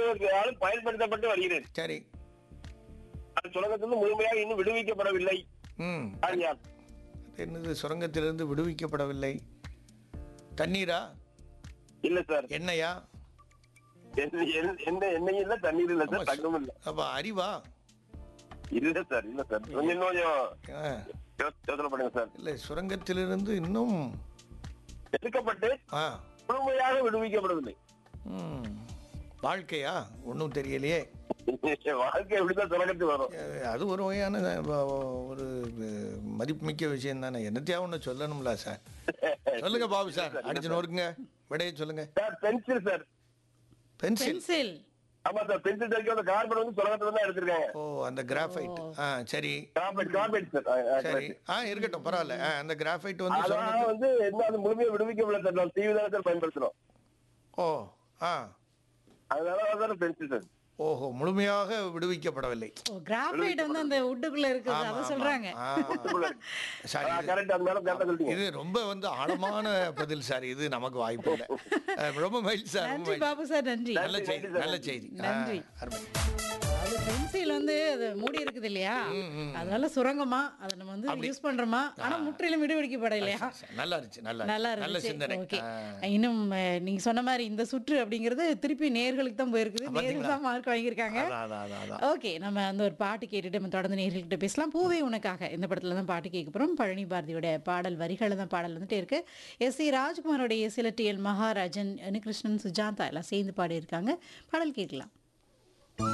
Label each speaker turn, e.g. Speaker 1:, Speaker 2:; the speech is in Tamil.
Speaker 1: காலம் பயன்படுத்தப்பட்டு வருகிறது
Speaker 2: சரி
Speaker 1: அது சுரங்கத்திலிருந்து முழுமையாக இன்னும் விடுவிக்கப்படவில்லை
Speaker 2: ம்
Speaker 1: யார் யார்
Speaker 2: அது என்னது சுரங்கத்திலிருந்து விடுவிக்கப்படவில்லை தண்ணீரா
Speaker 1: இல்ல சார்
Speaker 2: எண்ணெயா
Speaker 1: எந்த எந்த- எந்த எண்ணெயும் இல்ல தண்ணீர் இல்ல சார் தங்கம் இல்ல
Speaker 2: அப்ப அறிவா
Speaker 1: இல்ல சார் இல்ல சார் கொஞ்சம் இன்னும் கொஞ்சம்
Speaker 2: ஆ,
Speaker 1: யோ- யோசனை பண்ணுங்க சார்
Speaker 2: இல்லை சுரங்கத்திலிருந்து இன்னும்
Speaker 1: எடுக்கப்பட்டு
Speaker 2: ஆ
Speaker 1: முழுமையாக விடுவிக்கப்படவில்லை
Speaker 2: ம் வாழ்க்கையா ஒன்றும் தெரியலையே
Speaker 1: வாழ்க்கை எப்படிதான் சுரங்கத்துக்கு வரும்
Speaker 2: அஹ், அது ஒரு வகையான அஹ், ஒரு அஹ், மதிப்புமிக்க விஷயம் தானே என்னத்தையா ஒன்று சொல்லணும்ல சார் சொல்லுங்க பாபு சார் அடிச்சு நோருங்க விடையை சொல்லுங்க
Speaker 1: sir pencil sir
Speaker 2: pencil
Speaker 3: pencil
Speaker 1: ஆமா சார் பென்சில் தைக்க அந்த கார்பன் வந்து சுரங்கத்துல தான் எடுத்திருக்காங்க
Speaker 2: ஓ அந்த கிராஃபைட் ஆ சரி
Speaker 1: கார்பெட் கார்பெட் சார் ஆ, ஆ,
Speaker 2: சரி
Speaker 1: correct.
Speaker 2: ஆ இருக்கட்டும் பரவாயில்ல ஆ, அந்த கிராஃபைட் வந்து
Speaker 1: அதான்
Speaker 2: சுரங்கத்தில்
Speaker 1: வந்து என்ன அது முழுமையா விடுவிக்கப்படல சார் நம்ம டிவி தானே சார் பயன்படுத்துறோம்
Speaker 2: ஓ ஆ
Speaker 1: அதனால வந்து பென்சில் சார்
Speaker 2: ஓஹோ முழுமையாக விடுவிக்கப்படவில்லை
Speaker 3: ஓ கிராஃபைட் வந்து அந்த உட்டுக்குள்ள இருக்குது
Speaker 2: ஆமா,
Speaker 3: அதை
Speaker 2: ஆமா.
Speaker 3: சொல்றாங்க
Speaker 2: ஆ. சரி இது-
Speaker 1: கரெக்ட் அந்த மேடம் கரெக்டா சொல்லிட்டீங்க
Speaker 2: இது ரொம்ப வந்து ஆழமான பதில் சார் இது நமக்கு வாய்ப்பு இல்லை அஹ், ரொம்ப மகிழ்ச்சி சார் ரொம்ப
Speaker 3: நன்றி
Speaker 2: மகிழ்ச்சி.
Speaker 3: பாபு சார் நன்றி
Speaker 2: நல்ல
Speaker 1: நன்றி,
Speaker 2: செய்தி
Speaker 1: நன்றி,
Speaker 2: நல்ல
Speaker 1: சார்.
Speaker 2: செய்தி
Speaker 3: நன்றி.
Speaker 2: ஆ, அருமை
Speaker 3: அது பென்சில் வந்து அது மூடி இருக்குது இல்லையா அதனால சுரங்கமா அதை நம்ம வந்து யூஸ் பண்றோமா ஆனா முற்றிலும் விடுவிக்கப்படலையா
Speaker 2: நல்லா இருந்துச்சு நல்லா
Speaker 3: நல்லா
Speaker 2: இருந்துச்சு. நல்ல
Speaker 3: இருந்துச்சு
Speaker 2: சிந்தனை
Speaker 3: ஓகே
Speaker 2: ஆ.
Speaker 3: இன்னும் அஹ், நீங்க சொன்ன மாதிரி இந்த சுற்று அப்படிங்கிறது திருப்பி நேர்களுக்கு தான் போயிருக்குது நேர்கள்
Speaker 2: பாத்தீங்களா?
Speaker 3: தான் மார்க் வாங்கியிருக்காங்க
Speaker 2: அதான், அதான், அதான், அதான்.
Speaker 3: ஓகே நம்ம அந்த ஒரு பாட்டு கேட்டுட்டு நம்ம தொடர்ந்து நேர்கள்கிட்ட பேசலாம் பூவே உனக்காக இந்த படத்துல தான் பாட்டு கேட்க போறோம் பழனி பாரதியோட பாடல் வரிகள் தான் பாடல் வந்துட்டே இருக்கு எஸ் சி ராஜ்குமாரோட இசையில டி எல் மகாராஜன் அனுகிருஷ்ணன் சுஜாதா எல்லாம் சேர்ந்து பாடி இருக்காங்க பாடல் கேட்கலாம்